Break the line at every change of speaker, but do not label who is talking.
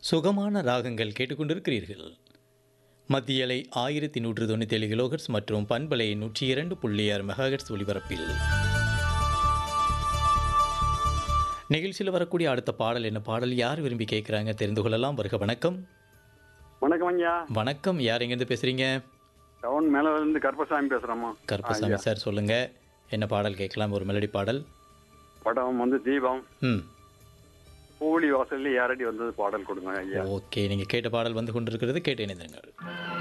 சுகமான ராகங்கள் கேட்டுக்கொண்டிருக்கிறீர்கள் மத்தியலை ஆயிரத்தி நூற்று தொண்ணூற்றி ஏழு கிலோஹெர்ட்ஸ் மற்றும் பண்பலை நூற்றி இரண்டு புள்ளி ஆறு மெகாஹெர்ட்ஸ் ஒலிபரப்பில் நிகழ்ச்சியில் வரக்கூடிய அடுத்த பாடல் என்ன பாடல் யார் விரும்பி கேட்குறாங்க தெரிந்து கொள்ளலாம் வருக வணக்கம்
வணக்கம் ஐயா
வணக்கம் யார் எங்கேருந்து பேசுகிறீங்க
டவுன் மேல இருந்து கருப்பசாமி பேசுறோமா
கருப்பசாமி சார் சொல்லுங்க என்ன பாடல் கேட்கலாம் ஒரு மெலடி பாடல்
படம் வந்து தீபம்
ம்
பூவலி வாசல்ல யாரடி வந்தது பாடல் கொடுங்க ஐயா
ஓகே நீங்கள் கேட்ட பாடல் வந்து கொண்டிருக்கிறது கேட்டு இணைந்திருங்கள்